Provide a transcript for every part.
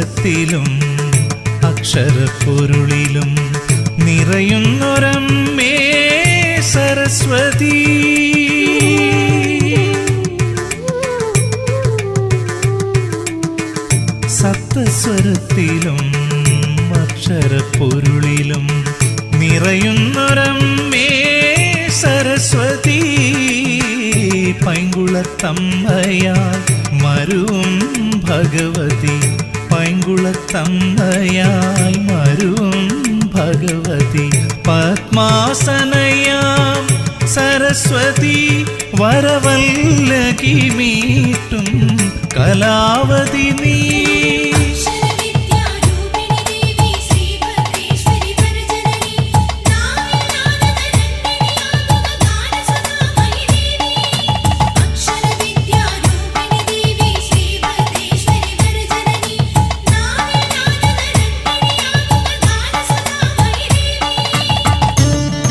സപ്തസ്വരത്തിലും അക്ഷരപ്പൊരുളിലും നിറയുന്നൊരമ്മേ സരസ്വതി സപ്തസ്വരത്തിലും അക്ഷരപ്പൊരുളിലും നിറയുന്നൊരമ്മേ സരസ്വതി പൈങ്കുളത്തമ്മയാൽ മരുവും ഭഗവതി പൈങ്കുളത്തമ്മയാൽ മരുവും ഭഗവതി പത്മാസനയാം സരസ്വതി വരവല്ലകി മീട്ടും കലാവതി നീ അക്ഷരവിദ്യാരൂപിണി ദേവി ശ്രീഭദ്രേശ്വരി വരജനനി നാവിനാദനരഞ്ജിനിയാകുക ഗാനസുധാമയി ദേവി അക്ഷരവിദ്യാരൂപിണി ദേവി ശ്രീഭദ്രേശ്വരി വരജനനി നാവിനാദനരഞ്ജിനിയാകുക ഗാനസുധാമയി ദേവി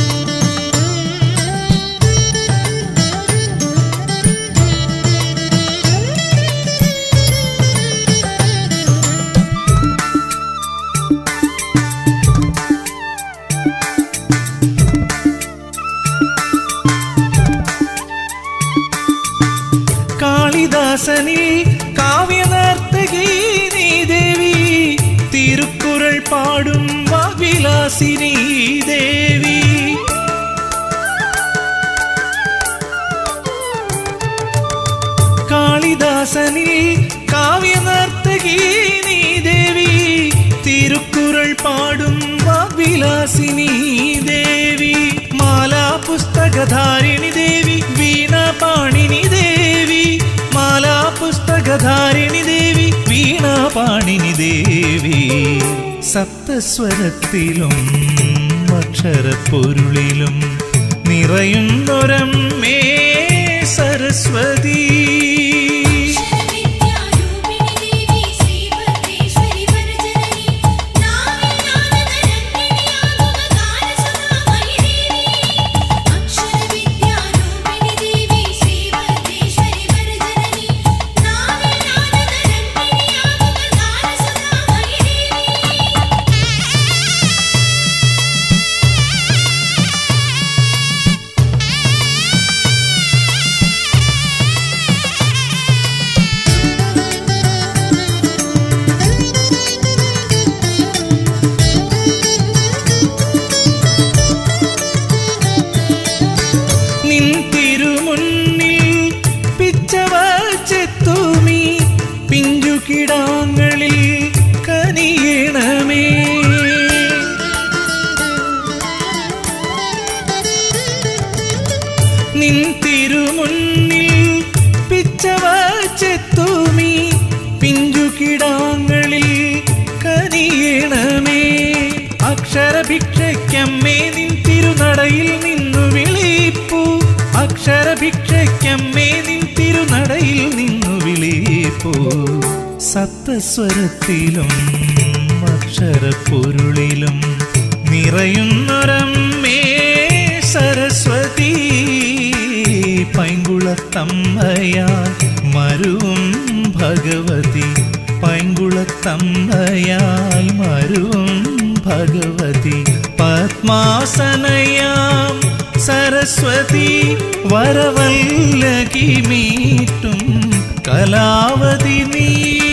കാളിദാസനിൽ കാവ്യനർത്തകി നീ ദേവി തിരുക്കുറൾ പാടും വാഗ്വിലാസിനി ദേവി കാളിദാസനിൽ കാവ്യനർത്തകി നീ ദേവി തിരുക്കുറൾ പാടും വാഗ്വിലാസിനി ദേവി മാലാ പുസ്തകധാരിണി ദേവി വീണ പാണിനി ദേവി മാലാ പുസ്തകധാരിണി ദേവി വീണ പാണിനി ദേവി സപ്തസ്വരത്തിലും അക്ഷരപ്പൊരുളിലും നിറയുന്നൊരമ്മേ സരസ്വതി അക്ഷരവിദ്യാരൂപിണി ദേവി ശ്രീഭദ്രേശ്വരി വരജനനി നാവിനാദനരഞ്ജിനിയാകുക ഗാനസുധാമയി ദേവി അക്ഷരവിദ്യാരൂപിണി ദേവി ശ്രീഭദ്രേശ്വരി വരജനനി നാവിനാദനരഞ്ജിനിയാകുക ഗാനസുധാമയി ദേവി നിൻ തിരുമുന്നിൽ പിച്ചവച്ചെത്തുമീ പിഞ്ചുകിടാങ്ങളിൽ കനിയണമേ നിൻ തിരുമുന്നിൽ പിച്ചവച്ചെത്തുമീ പിഞ്ചുകിടാങ്ങളിൽ കനിയണമേ അക്ഷരഭിക്ഷയ്ക്കമ്മേ നിൻ തിരുനടയിൽ നിന്നു വിളിപ്പൂ അക്ഷരഭിക്ഷയ്ക്കമ്മേ നിൻ തിരുനടയിൽ നിന്നു വിളിപ്പൂ സപ്തസ്വരത്തിലും അക്ഷരപ്പൊരുളിലും നിറയുന്നൊരമ്മേ സരസ്വതി പൈങ്കുളത്തമ്മയാൽ മരുവും ഭഗവതി പൈങ്കുളത്തമ്മയാൽ മരുവും ഭഗവതി പത്മാസനയാം സരസ്വതി വരവല്ലകി മീട്ടും കലാവതി നീ